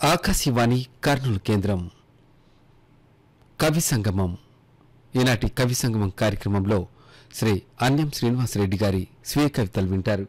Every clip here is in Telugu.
ఆకాశవాణి కర్నూలు కేంద్రం కవి సంగమం ఈనాటి కవి సంగమం కార్యక్రమంలో శ్రీ అన్యం శ్రీనివాసరెడ్డి గారి స్వీయ కవితలు వింటారు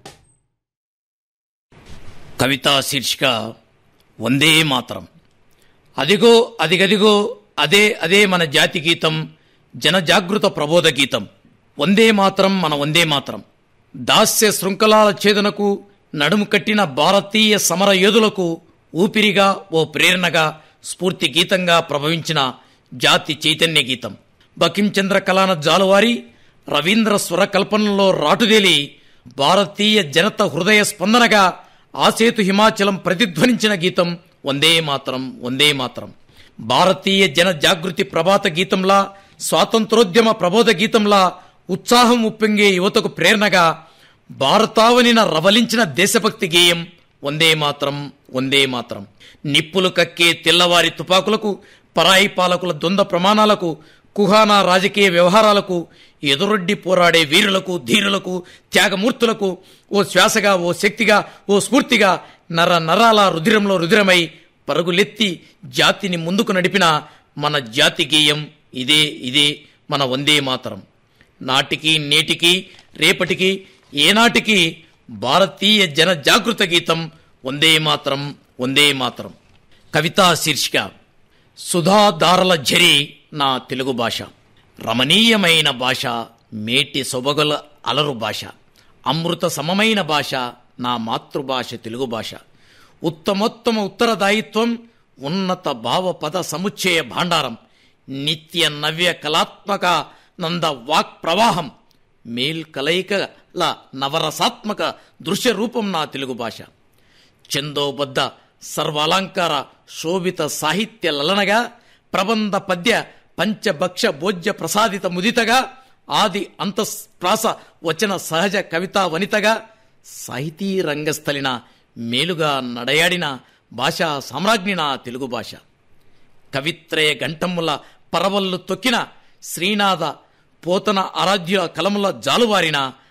కవితా శీర్షిక వందే మాతరం అదిగో అదిగదిగో అదే అదే మన జాతి గీతం జనజాగృత ప్రబోధ గీతం వందే మాత్రం మన వందే మాత్రం దాస్య శృంఖలాల ఛేదనకు నడుము కట్టిన భారతీయ సమర యోధులకు ఊపిరిగా ఓ ప్రేరణగా స్ఫూర్తి గీతంగా ప్రభవించిన జాతి చైతన్య గీతం బకించంద్ర కళాన జాలువారి రవీంద్ర స్వరకల్పనలో రాటుదేలి భారతీయ జనత హృదయ స్పందనగా ఆసేతు హిమాచలం ప్రతిధ్వనించిన గీతం వందే మాత్రం వందే మాత్రం భారతీయ జన జాగృతి ప్రభాత గీతంలా స్వాతంత్రోద్యమ ప్రబోధ గీతంలా ఉత్సాహం ఉప్పొంగే యువతకు ప్రేరణగా భారతావనిన రవలించిన దేశభక్తి గేయం వందే మాత్రం వందే మాత్రం నిప్పులు కక్కే తెల్లవారి తుపాకులకు పరాయి పాలకుల ద్వంద్వ ప్రమాణాలకు కుహానా రాజకీయ వ్యవహారాలకు ఎదురొడ్డి పోరాడే వీరులకు ధీరులకు త్యాగమూర్తులకు ఓ శ్వాసగా ఓ శక్తిగా ఓ స్ఫూర్తిగా నర నరాల రుధిరంలో రుధిరమై పరుగులెత్తి జాతిని ముందుకు నడిపిన మన జాతి గేయం ఇదే ఇదే మన వందే మాతరం నాటికి నేటికి రేపటికి ఏనాటికి భారతీయ జన జాగృత గీతం వందే మాత్రం వందే మాత్రం కవితా శీర్షిక సుధాధారల ఝరి నా తెలుగు భాష రమణీయమైన భాష మేటి సొబగుల అలరు భాష అమృత సమమైన భాష నా మాతృభాష తెలుగు భాష ఉత్తమోత్తమ ఉత్తరదాయిత్వం ఉన్నత భావ పద సముచ్చయ భాండారం నిత్య నవ్య కళాత్మక నంద వాక్ ప్రవాహం మేల్ కలయికల నవరసాత్మక దృశ్య రూపం నా తెలుగు భాష చందోబద్ధ సర్వాలంకార శోభిత సాహిత్య లలనగా ప్రబంధ పద్య పంచభక్ష భోజ్య ప్రసాదిత ముదితగా ఆది అంతఃప్రాస వచన సహజ కవితా వనితగా సాహితీ రంగస్థలిన మేలుగా నడయాడిన భాషా సామ్రాజ్ఞి నా తెలుగు భాష కవిత్రయ గంటముల పరవళ్ళు తొక్కిన శ్రీనాథ పోతన ఆరాధ్యుల కలముల జాలువారిన